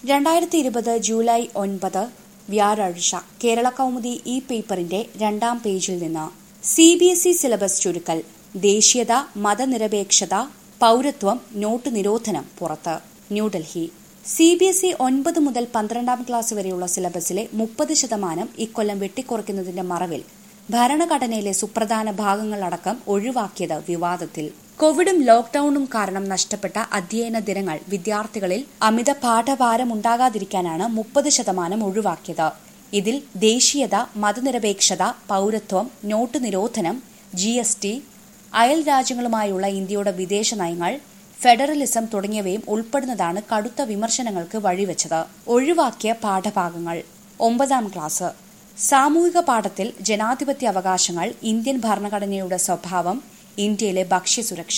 രണ്ടായിരത്തി ഇരുപത് ജൂലൈ ഒൻപത് വ്യാഴാഴ്ച കേരള കൗമുദി ഈ പേപ്പറിന്റെ രണ്ടാം പേജിൽ നിന്ന് C B S E syllabus ചുരുക്കൽ ദേശീയത മതനിരപേക്ഷത പൌരത്വം നോട്ട് നിരോധനം പുറത്ത് New Delhi C B S E ഒൻപത് മുതൽ പന്ത്രണ്ടാം ക്ലാസ് വരെയുള്ള സിലബസിലെ മുപ്പത് ശതമാനം ഇക്കൊല്ലം വെട്ടിക്കുറയ്ക്കുന്നതിന്റെ മറവിൽ ഭരണഘടനയിലെ സുപ്രധാന ഭാഗങ്ങളടക്കം ഒഴിവാക്കിയത് വിവാദത്തിൽ കോവിഡും ലോക്ഡൌണും കാരണം നഷ്ടപ്പെട്ട അധ്യയന ദിനങ്ങൾ വിദ്യാർത്ഥികളിൽ അമിത പാഠഭാരം ഉണ്ടാകാതിരിക്കാനാണ് മുപ്പത് ശതമാനം ഒഴിവാക്കിയത് ഇതിൽ ദേശീയത മതനിരപേക്ഷത പൌരത്വം നോട്ട് നിരോധനം ജി എസ് ടി അയൽ രാജ്യങ്ങളുമായുള്ള ഇന്ത്യയുടെ വിദേശ നയങ്ങൾ ഫെഡറലിസം തുടങ്ങിയവയും ഉൾപ്പെടുന്നതാണ് കടുത്ത വിമർശനങ്ങൾക്ക് വഴിവെച്ചത് ഒഴിവാക്കിയ പാഠഭാഗങ്ങൾ ഒമ്പതാം ക്ലാസ് സാമൂഹിക പാഠത്തിൽ ജനാധിപത്യ അവകാശങ്ങൾ ഇന്ത്യൻ ഭരണഘടനയുടെ സ്വഭാവം ഇന്ത്യയിലെ ഭക്ഷ്യസുരക്ഷ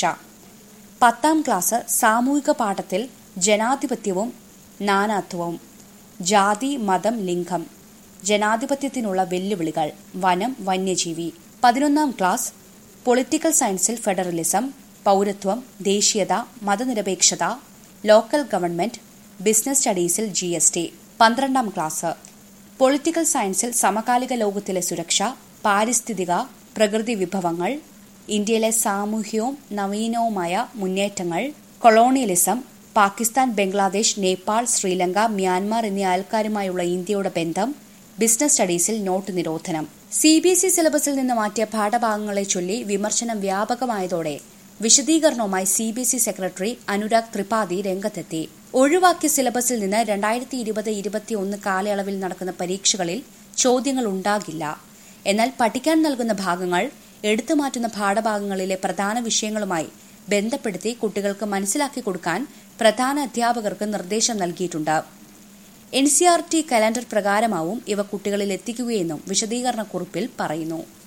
പത്താം ക്ലാസ് സാമൂഹിക പാഠത്തിൽ ജനാധിപത്യവും നാനാത്വവും ജാതി മതം ലിംഗം ജനാധിപത്യത്തിനുള്ള വെല്ലുവിളികൾ വനം വന്യജീവി പതിനൊന്നാം ക്ലാസ് പൊളിറ്റിക്കൽ സയൻസിൽ ഫെഡറലിസം പൌരത്വം ദേശീയത മതനിരപേക്ഷത ലോക്കൽ ഗവൺമെന്റ് ബിസിനസ് സ്റ്റഡീസിൽ ജി എസ് ടി പന്ത്രണ്ടാം ക്ലാസ് പൊളിറ്റിക്കൽ സയൻസിൽ സമകാലിക ലോകത്തിലെ സുരക്ഷ പാരിസ്ഥിതിക പ്രകൃതി വിഭവങ്ങൾ ഇന്ത്യയിലെ സാമൂഹ്യവും നവീനവുമായ മുന്നേറ്റങ്ങൾ കൊളോണിയലിസം പാകിസ്ഥാൻ ബംഗ്ലാദേശ് നേപ്പാൾ ശ്രീലങ്ക മ്യാൻമാർ എന്നീ അയൽക്കാരുമായുള്ള ഇന്ത്യയുടെ ബന്ധം ബിസിനസ് സ്റ്റഡീസിൽ നോട്ട് നിരോധനം സി ബി എസ് ഇ സിലബസിൽ നിന്ന് മാറ്റിയ പാഠഭാഗങ്ങളെ ചൊല്ലി വിമർശനം വ്യാപകമായതോടെ വിശദീകരണവുമായി C B S E secretary Anurag Tripathi രംഗത്തെത്തി ഒഴിവാക്കിയ സിലബസിൽ നിന്ന് രണ്ടായിരത്തി ഇരുപത് ഇരുപത്തിയൊന്ന് കാലയളവിൽ നടക്കുന്ന പരീക്ഷകളിൽ ചോദ്യങ്ങൾ ഉണ്ടാകില്ല എന്നാൽ പഠിക്കാൻ നൽകുന്ന ഭാഗങ്ങൾ എടുത്തുമാറ്റുന്ന പാഠഭാഗങ്ങളിലെ പ്രധാന വിഷയങ്ങളുമായി ബന്ധപ്പെടുത്തി കുട്ടികൾക്ക് മനസ്സിലാക്കി കൊടുക്കാൻ പ്രധാന അധ്യാപകർക്ക് നിർദ്ദേശം നൽകിയിട്ടുണ്ട് N C R T calendar പ്രകാരമാവും ഇവ കുട്ടികളിൽ എത്തിക്കുകയെന്നും വിശദീകരണ കുറിപ്പിൽ പറയുന്നു